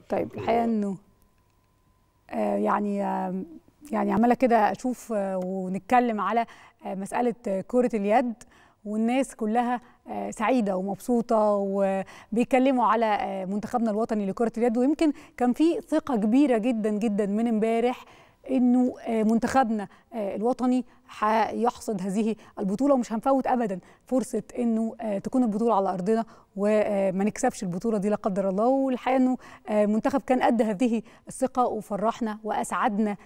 طيب الحقيقه انه آه يعني آه يعني عماله كده اشوف آه ونتكلم على آه مساله آه كره اليد والناس كلها آه سعيده ومبسوطه وبيتكلموا على آه منتخبنا الوطني لكره اليد ويمكن كان في ثقه كبيره جدا جدا من امبارح انه منتخبنا الوطني هيحصد هذه البطوله ومش هنفوت ابدا فرصه انه تكون البطوله على ارضنا وما نكسبش البطوله دي لا قدر الله والحقيقه انه المنتخب كان قد هذه الثقه وفرحنا واسعدنا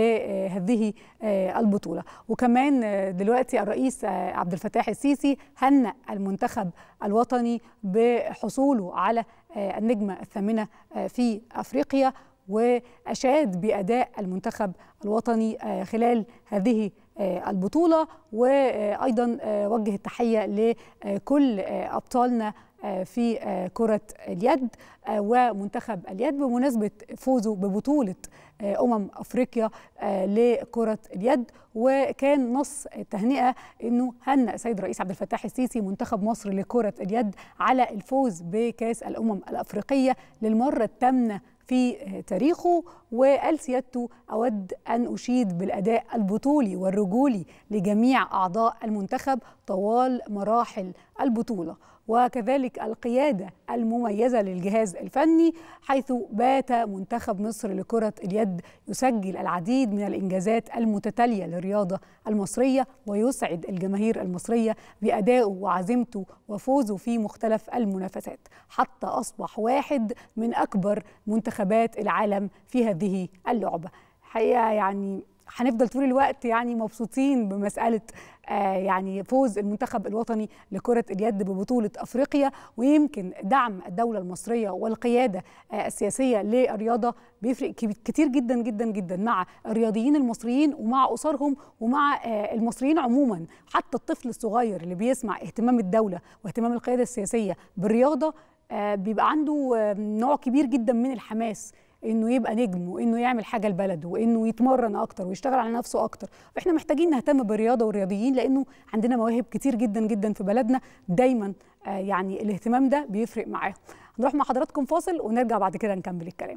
بهذه البطوله وكمان دلوقتي الرئيس عبد الفتاح السيسي هنأ المنتخب الوطني بحصوله على النجمه الثامنه في افريقيا واشاد باداء المنتخب الوطني خلال هذه البطوله وايضا وجه التحيه لكل ابطالنا في كره اليد ومنتخب اليد بمناسبه فوزه ببطوله امم افريقيا لكره اليد وكان نص التهنئه انه هنأ السيد الرئيس عبد الفتاح السيسي منتخب مصر لكره اليد على الفوز بكاس الامم الافريقيه للمره الثامنه في تاريخه وقال سيادته أود أن أشيد بالأداء البطولي والرجولي لجميع أعضاء المنتخب طوال مراحل البطولة وكذلك القيادة المميزة للجهاز الفني حيث بات منتخب مصر لكرة اليد يسجل العديد من الإنجازات المتتالية للرياضة المصرية ويسعد الجماهير المصرية بأدائه وعزيمته وفوزه في مختلف المنافسات حتى أصبح واحد من أكبر منتخبات العالم في هذه اللعبة حقيقة يعني هنفضل طول الوقت يعني مبسوطين بمساله آه يعني فوز المنتخب الوطني لكره اليد ببطوله افريقيا ويمكن دعم الدوله المصريه والقياده آه السياسيه للرياضه بيفرق كتير جدا جدا جدا مع الرياضيين المصريين ومع اسرهم ومع آه المصريين عموما حتى الطفل الصغير اللي بيسمع اهتمام الدوله واهتمام القياده السياسيه بالرياضه بيبقى عنده نوع كبير جدا من الحماس انه يبقى نجم وانه يعمل حاجه لبلده وانه يتمرن اكتر ويشتغل على نفسه اكتر احنا محتاجين نهتم بالرياضه والرياضيين لانه عندنا مواهب كتير جدا جدا في بلدنا دايما آه يعني الاهتمام ده بيفرق معاهم هنروح مع حضراتكم فاصل ونرجع بعد كده نكمل الكلام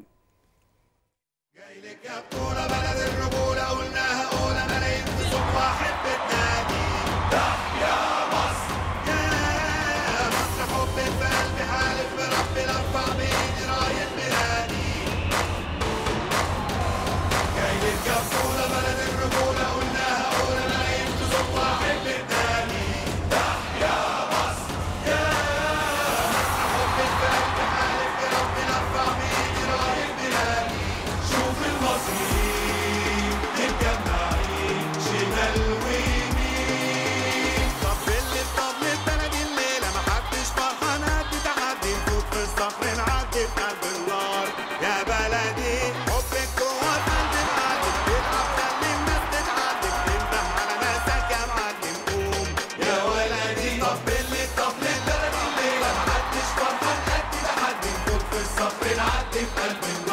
جاي لك يا بطولة بلد الرجولة قلناها أولى ملايين في صوت واحد بتنادي تحيا مصر يا مصر حب في قلبي حالف بربي لارفع بإيدي راية بلادي جاي لك يا بطولة بلد الرجولة قلناها أولى ملايين في صوت واحد بتنادي تحيا مصر يا مصر حب في قلبي حالف بربي لارفع بإيدي راية بلادي شوف المصريين متجمعين شمال ويمين طب اللي طب البلد الليلة محدش فرحان قد تحدي نفوت في الصخر نعدي في قلب النار يا بلدي حبك جوه القلب معلم تلعب خلي الناس تتعلم تنده على ناسك يا معلم قوم يا ولدي طب اللي طب البلد الليلة محدش فرحان قد تحدي نفوت في الصخر نعدي في قلب النار